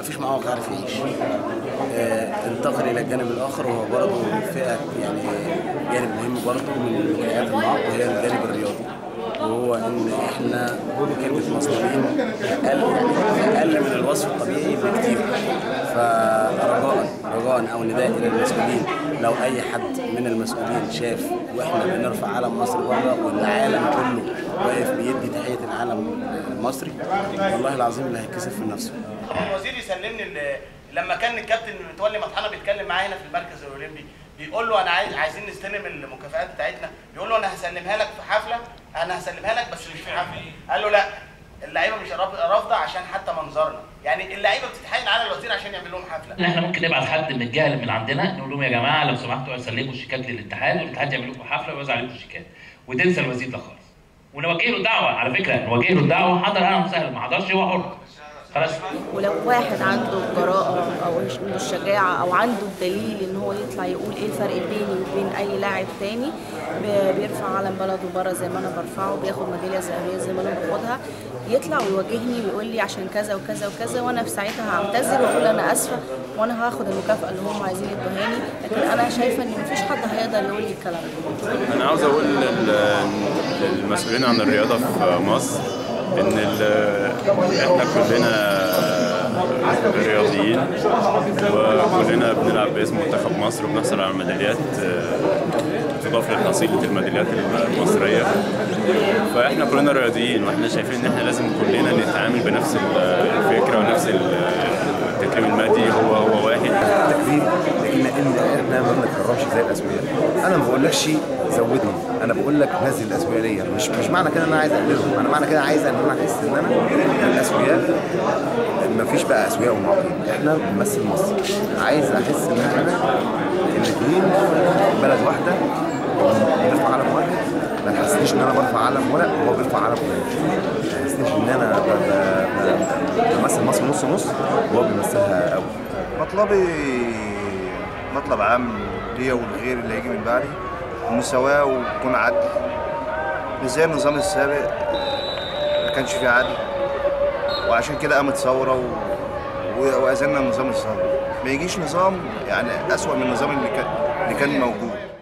فيش معاه واقع عارف يعيش آه، انتقل الى الجانب الاخر وهو برضه فئه يعني جانب مهم برضه من حياه المعاق وهي الجانب الرياضي وهو ان احنا كلمه مصريين اقل اقل من الوصف الطبيعي بكتير فرجاء رجاء او نداء الى المسؤولين لو اي حد من المسؤولين شاف واحنا بنرفع علم مصر بره والعالم كله واقف بيدي تحيه العالم المصري والله العظيم اللي هيتكسف من نفسه الوزير يسلمني ال- لما كان الكابتن متولي مطحنه بيتكلم معايا هنا في المركز الاولمبي بيقول له انا عايز عايزين نستلم المكافآت بتاعتنا بيقول له انا هسلمها لك في حفله انا هسلمها لك بس مش في حفله قال له لا اللعيبه مش رافضه رافضة عشان حتى منظرنا يعني اللعيبه بتتحايل على الوزير عشان يعمل لهم حفله احنا ممكن نبعت حد من الجهه اللي من عندنا نقول لهم يا جماعه لو سمحتوا سلموا الشيكات للاتحاد والاتحاد يعمل لكم حفله ويوزع عليكم الشيكات وتنسى الوزير ده خالص ونوجه له الدعوه على فكره نوجه له الدعوه حضر اهلا وسهلا ما حضرش هو حر خلاص ولو واحد عنده الجراءة أو عنده الشجاعة أو عنده الدليل إن هو يطلع يقول إيه الفرق بيني وبين أي لاعب تاني ب- بيرفع علم بلده بره زي ما أنا برفعه بياخد ميدالية ذهبية زي ما أنا باخدها يطلع ويواجهني ويقول لي عشان كذا وكذا وكذا وأنا في ساعتها هعتذر وأقول أنا آسفة وأنا هاخد المكافأة اللي هم عايزين يدوهاني لكن أنا شايفة إن مفيش حد هيقدر يقول لي الكلام ده انا عاوز اقول لل- للمسؤولين عن الرياضه في مصر ان ال- احنا كلنا رياضيين وكلنا بنلعب باسم منتخب مصر وبنحصل على ميداليات آه، تضاف لحصيله الميداليات المصريه فاحنا كلنا رياضيين واحنا شايفين ان احنا لازم كلنا نتعامل بنفس الفكره ونفس التكريم المادي هو هو واحد تكريم لان ان احنا ما بنتكرمش زي الاسوياء انا ما بقولكش زودني انا بقول لك نزل الاسوياء ليا مش مش معنى كده ان انا عايز اقللهم انا معنى كده عايز ان انا احس ان انا الاسوياء ما فيش بقى اسوياء ومعاقين احنا بنمثل مصر عايز احس ان احنا الاثنين بلد واحده بنرفع علم واحد ما تحسسنيش ان انا برفع علم ورق وهو بيرفع علم ورق ما تحسسنيش ان انا ب- ب- ب- بمثل مصر نص نص وهو بيمثلها قوي مطلبي مطلب عام ليا والغير اللي هيجي من بعدي مساواة ويكون عدل مش زي النظام السابق ما كانش فيه عدل وعشان كده قامت ثورة و... و- وأزلنا النظام السابق ما يجيش نظام يعني أسوأ من النظام اللي كان اللي كان موجود